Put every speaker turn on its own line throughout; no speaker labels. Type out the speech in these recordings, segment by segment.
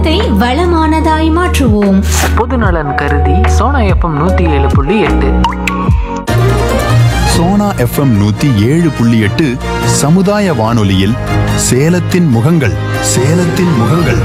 சேலத்தை வளமானதாய் மாற்றுவோம்
பொதுநலன் கருதி சோனா எஃப்எம் நூத்தி ஏழு புள்ளி எட்டு
சோனா எஃப்எம் நூத்தி ஏழு புள்ளி எட்டு சமுதாய வானொலியில் சேலத்தின் முகங்கள் சேலத்தின் முகங்கள்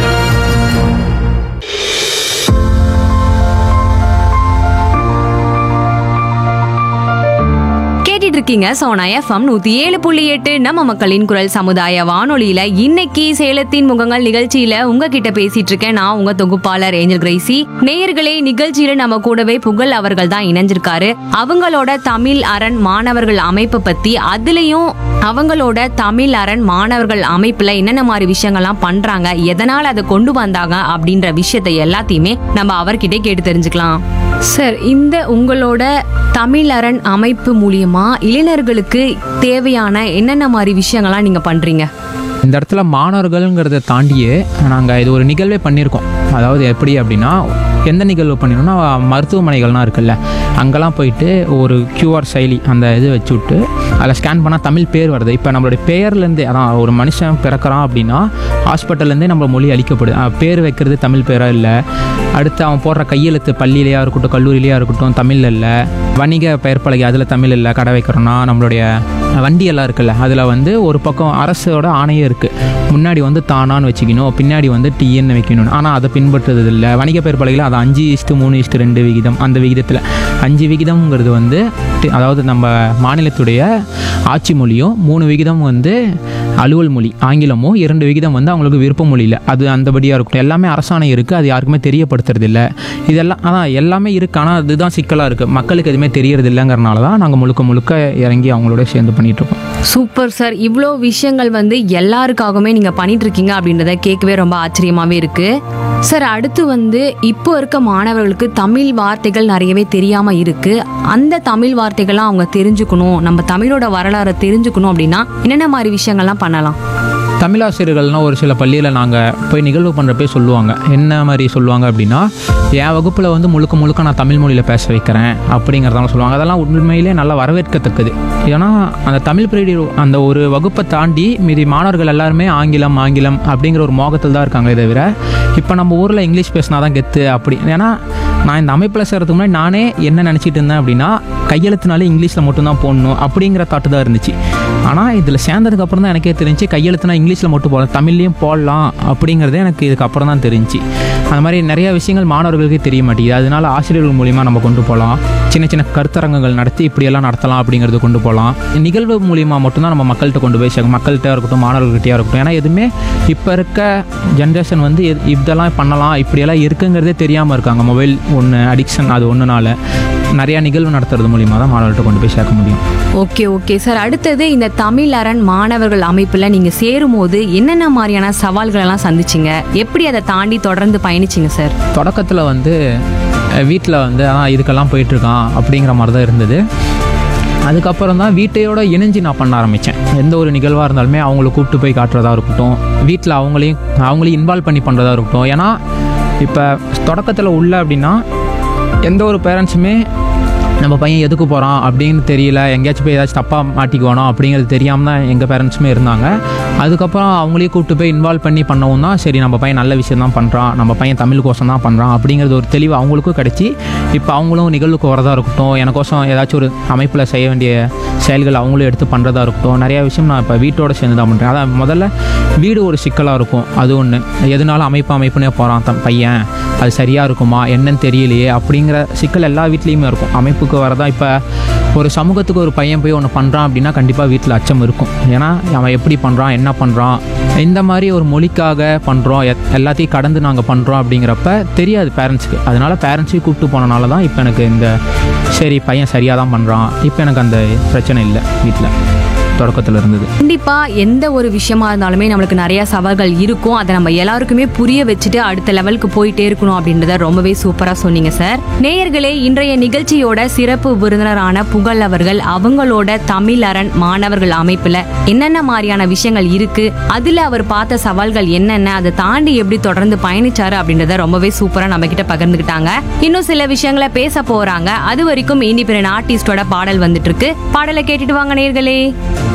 கேட்டுட்டு இருக்கீங்க சோனா எஃப்எம் நூத்தி ஏழு புள்ளி எட்டு நம்ம மக்களின் குரல் சமுதாய வானொலியில இன்னைக்கு சேலத்தின் முகங்கள் நிகழ்ச்சியில உங்ககிட்ட பேசிட்டு இருக்கேன் நான் உங்க தொகுப்பாளர் ஏஞ்சல் கிரேசி நேயர்களே நிகழ்ச்சியில நம்ம கூடவே புகழ் அவர்கள் தான் இணைஞ்சிருக்காரு அவங்களோட தமிழ் அரண் மாணவர்கள் அமைப்பு பத்தி அதுலயும் அவங்களோட தமிழ் அரண் மாணவர்கள் அமைப்புல என்னென்ன மாதிரி விஷயங்கள்லாம் பண்றாங்க எதனால அதை கொண்டு வந்தாங்க அப்படின்ற விஷயத்தை எல்லாத்தையுமே நம்ம அவர்கிட்ட கேட்டு தெரிஞ்சுக்கலாம் சார் இந்த உங்களோட தமிழ் அரண் அமைப்பு மூலியமா இளைஞர்களுக்கு தேவையான என்னென்ன மாதிரி விஷயங்கள்லாம் நீங்க பண்றீங்க
இந்த இடத்துல மாணவர்கள்ங்கிறத தாண்டியே நாங்கள் இது ஒரு நிகழ்வே பண்ணியிருக்கோம் அதாவது எப்படி அப்படின்னா எந்த நிகழ்வு பண்ணிருக்கோம்னா மருத்துவமனைகள்லாம் இருக்குல்ல அங்கெல்லாம் போயிட்டு ஒரு கியூஆர் செயலி அந்த இது வச்சு விட்டு அதில் ஸ்கேன் பண்ணால் தமிழ் பேர் வருது இப்போ நம்மளுடைய பேர்லேருந்தே அதான் ஒரு மனுஷன் பிறக்கிறான் அப்படின்னா ஹாஸ்பிட்டல்லேருந்தே நம்ம மொழி அளிக்கப்படுது அஹ் பேர் வைக்கிறது தமிழ் பேராக இல்லை அடுத்து அவன் போடுற கையெழுத்து பள்ளியிலையா இருக்கட்டும் கல்லூரியிலையா இருக்கட்டும் தமிழில் இல்லை வணிக பெயர் பலகை அதில் தமிழ் இல்லை கடை வைக்கிறோன்னா நம்மளுடைய வண்டி எல்லாம் இருக்குல்ல அதில் வந்து ஒரு பக்கம் அரசோட ஆணையம் இருக்குது முன்னாடி வந்து தானான்னு வச்சுக்கணும் பின்னாடி வந்து டிஎன்னு வைக்கணும் ஆனால் அதை பின்பற்றுறது இல்லை வணிக பெயர் பலகையில் அது அஞ்சு இஸ்ட்டு மூணு இஸ்ட்டு ரெண்டு விகிதம் அந்த விகிதத்தில் அஞ்சு விகிதம்ங்கிறது வந்து டி- அதாவது நம்ம மாநிலத்துடைய ஆட்சி மொழியும் மூணு விகிதம் வந்து அலுவல் மொழி ஆங்கிலமும் இரண்டு விகிதம் வந்து அவங்களுக்கு விருப்ப மொழியில் அது அந்தபடியாக இருக்கட்டும் எல்லாமே அரசாணை இருக்குது அது யாருக்குமே தெரியப்படுத்துறது இல்லை இதெல்லாம் அதான் எல்லாமே இருக்குது ஆனால் அதுதான் சிக்கலாக இருக்குது மக்களுக்கு எதுவுமே தெரியறது இல்லைங்கிறனால தான் நாங்கள் முழுக்க முழுக்க இறங்கி அவங்களோட சேர்ந்து பண்ணிட்டு இருக்கோம்
சூப்பர் சார் இவ்வளோ விஷயங்கள் வந்து எல்லாருக்காகவுமே நீங்க பண்ணிட்டு இருக்கீங்க அப்படின்றத கேட்கவே ரொம்ப ஆச்சரியமாவே இருக்கு சார் அடுத்து வந்து இப்போ இருக்க மாணவர்களுக்கு தமிழ் வார்த்தைகள் நிறையவே தெரியாம இருக்கு அந்த தமிழ் வார்த்தைகள்லாம் அவங்க தெரிஞ்சுக்கணும் நம்ம தமிழோட வரலாறை தெரிஞ்சுக்கணும் அப்படின்னா என்னென்ன மாதிரி விஷயங்கள்லாம் பண்ணலாம்
தமிழாசிரியர்கள்னால் ஒரு சில பள்ளியில் நாங்கள் போய் நிகழ்வு பண்ணுறப்பே சொல்லுவாங்க என்ன மாதிரி சொல்லுவாங்க அப்படின்னா என் வகுப்பில் வந்து முழுக்க முழுக்க நான் தமிழ் மொழியில் பேச வைக்கிறேன் அப்படிங்கிறதால சொல்லுவாங்க அதெல்லாம் உண்மையிலே நல்லா வரவேற்கத்தக்கது ஏன்னா அந்த தமிழ் பிரீடி அந்த ஒரு வகுப்பை தாண்டி மீதி மாணவர்கள் எல்லாருமே ஆங்கிலம் ஆங்கிலம் அப்படிங்கிற ஒரு மோகத்தில் தான் இருக்காங்களே தவிர இப்போ நம்ம ஊரில் இங்கிலீஷ் பேசினா தான் கெத்து அப்படி ஏன்னா நான் இந்த அமைப்பில் சேர்றதுக்கு முன்னாடி நானே என்ன நினச்சிட்டு இருந்தேன் அப்படின்னா கையெழுத்துனாலே இங்கிலீஷில் மட்டும்தான் போடணும் அப்படிங்கிற தாட்டு தான் இருந்துச்சு ஆனால் இதில் சேர்ந்ததுக்கு அப்புறம் தான் எனக்கே தெரிஞ்சு கையெழுத்துனா இங்கிலீஷில் மட்டும் போடலாம் தமிழ்லையும் போடலாம் அப்படிங்கிறதே எனக்கு இதுக்கப்புறம் தான் தெரிஞ்சு அந்த மாதிரி நிறைய விஷயங்கள் மாணவர்களுக்கே தெரிய மாட்டேங்குது அதனால ஆசிரியர்கள் மூலிமா நம்ம கொண்டு போகலாம் சின்ன சின்ன கருத்தரங்கங்கள் நடத்தி இப்படியெல்லாம் நடத்தலாம் அப்படிங்கிறது கொண்டு போகலாம் நிகழ்வு மூலிமா மட்டும்தான் நம்ம மக்கள்கிட்ட கொண்டு போய் சேர்க்கணும் மக்கள்கிட்ட இருக்கட்டும் மாணவர்கள்கிட்டயா இருக்கட்டும் ஏன்னா எதுவுமே இப்போ இருக்க ஜென்ரேஷன் வந்து எது- இதெல்லாம் பண்ணலாம் இப்படியெல்லாம் இருக்குங்கிறதே தெரியாமல் இருக்காங்க மொபைல் ஒன்று அடிக்ஷன் அது ஒன்றுனால நிறையா நிகழ்வு நடத்துறது மூலிமா தான் மாணவர்கள்ட்ட கொண்டு போய் சேர்க்க முடியும்
ஓகே ஓகே சார் அடுத்தது இந்த தமிழ் அரண் மாணவர்கள் அமைப்புல நீங்க சேரும்போது என்னென்ன மாதிரியான சவால்கள் எல்லாம் சந்திச்சீங்க எப்படி அதை தாண்டி தொடர்ந்து பயணிச்சீங்க சார்
தொடக்கத்தில் வந்து வீட்டில் வந்து அதான் இதுக்கெல்லாம் போயிட்டுருக்கான் அப்படிங்கிற மாதிரி தான் இருந்தது அதுக்கப்புறம் தான் வீட்டையோட இணைஞ்சு நான் பண்ண ஆரம்பித்தேன் எந்த ஒரு நிகழ்வாக இருந்தாலுமே அவங்கள கூப்பிட்டு போய் காட்டுறதா இருக்கட்டும் வீட்டில் அவங்களையும் அவங்களையும் இன்வால்வ் பண்ணி பண்ணுறதா இருக்கட்டும் ஏன்னா இப்போ தொடக்கத்தில் உள்ள அப்படின்னா எந்த ஒரு பேரண்ட்ஸுமே நம்ம பையன் எதுக்கு போகிறான் அப்படின்னு தெரியல எங்கேயாச்சும் போய் ஏதாச்சும் தப்பாக மாட்டிக்குவானோ அப்படிங்கிறது தெரியாமல் தான் எங்கள் பேரண்ட்ஸுமே இருந்தாங்க அதுக்கப்புறம் அவங்களையும் கூப்பிட்டு போய் இன்வால்வ் பண்ணி பண்ணவும் தான் சரி நம்ம பையன் நல்ல விஷயம் தான் பண்ணுறான் நம்ம பையன் தமிழ் கோசம் தான் பண்ணுறான் அப்படிங்கிறது ஒரு தெளிவு அவங்களுக்கும் கிடச்சி இப்போ அவங்களும் நிகழ்வுக்கு வரதா இருக்கட்டும் எனக்கோசம் ஏதாச்சும் ஒரு அமைப்பில் செய்ய வேண்டிய செயல்கள் அவங்களும் எடுத்து பண்ணுறதா இருக்கட்டும் நிறையா விஷயம் நான் இப்போ வீட்டோட சேர்ந்து தான் பண்ணுறேன் அதான் முதல்ல வீடு ஒரு சிக்கலாக இருக்கும் அது ஒன்று எதுனாலும் அமைப்பு அமைப்புனே போகிறான் தன் பையன் அது சரியாக இருக்குமா என்னன்னு தெரியலையே அப்படிங்கிற சிக்கல் எல்லா வீட்லேயுமே இருக்கும் அமைப்புக்கு வரதா இப்போ ஒரு சமூகத்துக்கு ஒரு பையன் போய் ஒன்று பண்ணுறான் அப்படின்னா கண்டிப்பாக வீட்டில் அச்சம் இருக்கும் ஏன்னா அவன் எப்படி பண்ணுறான் என்ன பண்ணுறான் இந்த மாதிரி ஒரு மொழிக்காக பண்ணுறோம் எல்லாத்தையும் கடந்து நாங்கள் பண்ணுறோம் அப்படிங்கிறப்ப தெரியாது பேரண்ட்ஸுக்கு அதனால பேரண்ட்ஸையும் கூப்பிட்டு போனனால தான் இப்போ எனக்கு இந்த சரி பையன் சரியாக தான் பண்ணுறான் இப்போ எனக்கு அந்த பிரச்சனை இல்லை வீட்டில் தொடக்கத்தில் இருந்தது
கண்டிப்பா எந்த ஒரு விஷயமா இருந்தாலுமே நம்மளுக்கு நிறைய சவால்கள் இருக்கும் அதை நம்ம எல்லாருக்குமே புரிய வச்சுட்டு அடுத்த லெவலுக்கு போயிட்டே இருக்கணும் அப்படின்றத ரொம்பவே சூப்பரா சொன்னீங்க சார் நேயர்களே இன்றைய நிகழ்ச்சியோட சிறப்பு விருந்தினரான புகழ் அவர்கள் அவங்களோட தமிழ் அரண் மாணவர்கள் அமைப்புல என்னென்ன மாதிரியான விஷயங்கள் இருக்கு அதுல அவர் பார்த்த சவால்கள் என்னென்ன அதை தாண்டி எப்படி தொடர்ந்து பயணிச்சாரு அப்படின்றத ரொம்பவே சூப்பரா நம்ம கிட்ட பகிர்ந்துக்கிட்டாங்க இன்னும் சில விஷயங்களை பேச போறாங்க அது வரைக்கும் இண்டிபெண்டன்ட் ஆர்டிஸ்டோட பாடல் வந்துட்டு இருக்கு பாடலை கேட்டுட்டு வாங்க நேயர்களே